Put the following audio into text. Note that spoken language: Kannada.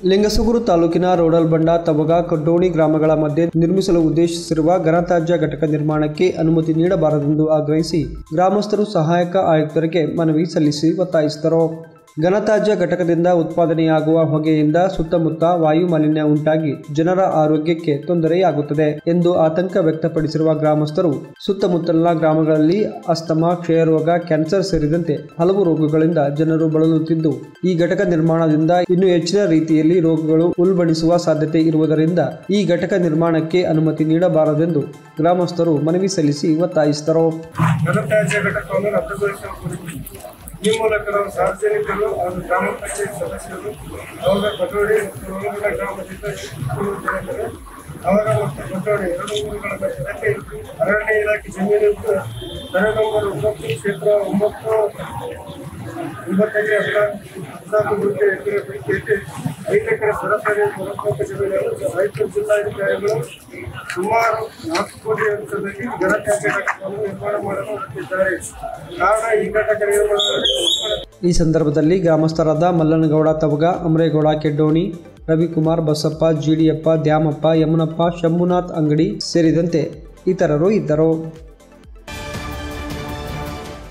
ಲಿಂಗಸೂಗೂರು ತಾಲೂಕಿನ ರೋಡಲ್ಬಂಡ ತವಗ ಕಡ್ಡೋಣಿ ಗ್ರಾಮಗಳ ಮಧ್ಯೆ ನಿರ್ಮಿಸಲು ಉದ್ದೇಶಿಸಿರುವ ಘನತ್ಯಾಜ್ಯ ಘಟಕ ನಿರ್ಮಾಣಕ್ಕೆ ಅನುಮತಿ ನೀಡಬಾರದೆಂದು ಆಗ್ರಹಿಸಿ ಗ್ರಾಮಸ್ಥರು ಸಹಾಯಕ ಆಯುಕ್ತರಿಗೆ ಮನವಿ ಸಲ್ಲಿಸಿ ಒತ್ತಾಯಿಸಿದರು ಘನತ್ಯಾಜ್ಯ ಘಟಕದಿಂದ ಉತ್ಪಾದನೆಯಾಗುವ ಹೊಗೆಯಿಂದ ಸುತ್ತಮುತ್ತ ವಾಯು ಮಾಲಿನ್ಯ ಉಂಟಾಗಿ ಜನರ ಆರೋಗ್ಯಕ್ಕೆ ತೊಂದರೆಯಾಗುತ್ತದೆ ಎಂದು ಆತಂಕ ವ್ಯಕ್ತಪಡಿಸಿರುವ ಗ್ರಾಮಸ್ಥರು ಸುತ್ತಮುತ್ತಲಿನ ಗ್ರಾಮಗಳಲ್ಲಿ ಅಸ್ತಮಾ ಕ್ಷಯರೋಗ ಕ್ಯಾನ್ಸರ್ ಸೇರಿದಂತೆ ಹಲವು ರೋಗಗಳಿಂದ ಜನರು ಬಳಲುತ್ತಿದ್ದು ಈ ಘಟಕ ನಿರ್ಮಾಣದಿಂದ ಇನ್ನೂ ಹೆಚ್ಚಿನ ರೀತಿಯಲ್ಲಿ ರೋಗಗಳು ಉಲ್ಬಣಿಸುವ ಸಾಧ್ಯತೆ ಇರುವುದರಿಂದ ಈ ಘಟಕ ನಿರ್ಮಾಣಕ್ಕೆ ಅನುಮತಿ ನೀಡಬಾರದೆಂದು ಗ್ರಾಮಸ್ಥರು ಮನವಿ ಸಲ್ಲಿಸಿ ಒತ್ತಾಯಿಸಿದರು ಘನತ್ಯಾಜ್ಯ ಘಟಕವನ್ನು ರದ್ದುಗೊಳಿಸುವ ಕುರಿತು ಈ ಮೂಲಕ ನಾವು ಸಾರ್ವಜನಿಕರು ಹಾಗೂ ಗ್ರಾಮ ಪಂಚಾಯತ್ ಸದಸ್ಯರು ಅವರ ಕೊಠಡಿ ಮತ್ತು ರೋಗಗಳ ಗ್ರಾಮದಿಂದ ಶಿಕ್ಷಕರು ಜನರು ಅವರ ಮತ್ತು ಕೊಠಡಿ ಎರಡು ಊರುಗಳ ಮಧ್ಯದಲ್ಲಿ ಅರಣ್ಯ ಇಲಾಖೆ ಜಮೀನು ಸರ ನಂಬರ್ ಒಂಬತ್ತು ಕ್ಷೇತ್ರ ಒಂಬತ್ತು ಒಂಬತ್ತಕ್ಕೆ ಹದಿನಾಲ್ಕು ಗುಂಟೆ ಎಕರೆ ಪೈಕಿ ಐದು ಎಕರೆ ಸರಾಸರಿ ಸಮರ್ಪಕ ಜಮೀನನ್ನು ರೈತರ ಜಿಲ್ಲಾಧಿಕಾರಿಗಳು ಸುಮಾರು ನಾಲ್ಕು ಕೋಟಿ ವೆಚ್ಚದಲ್ಲಿ ಘನತ್ಯಾಜ್ಯ ಘಟಕವನ್ನು ನಿರ್ಮಾಣ ಮಾಡಲು ಹೊರಟಿದ್ದಾರೆ ಕಾರಣ ಈ ಘಟಕ ನಿರ್ಮಾಣದಲ್ಲಿ ಈ ಸಂದರ್ಭದಲ್ಲಿ ಗ್ರಾಮಸ್ಥರಾದ ಮಲ್ಲನಗೌಡ ತವಗ ಅಮರೇಗೌಡ ಕೆಡ್ಡೋಣಿ ರವಿಕುಮಾರ್ ಬಸಪ್ಪ ಜಿಡಿಯಪ್ಪ ದ್ಯಾಮಪ್ಪ ಯಮನಪ್ಪ ಶಂಭುನಾಥ್ ಅಂಗಡಿ ಸೇರಿದಂತೆ ಇತರರು ಇದ್ದರು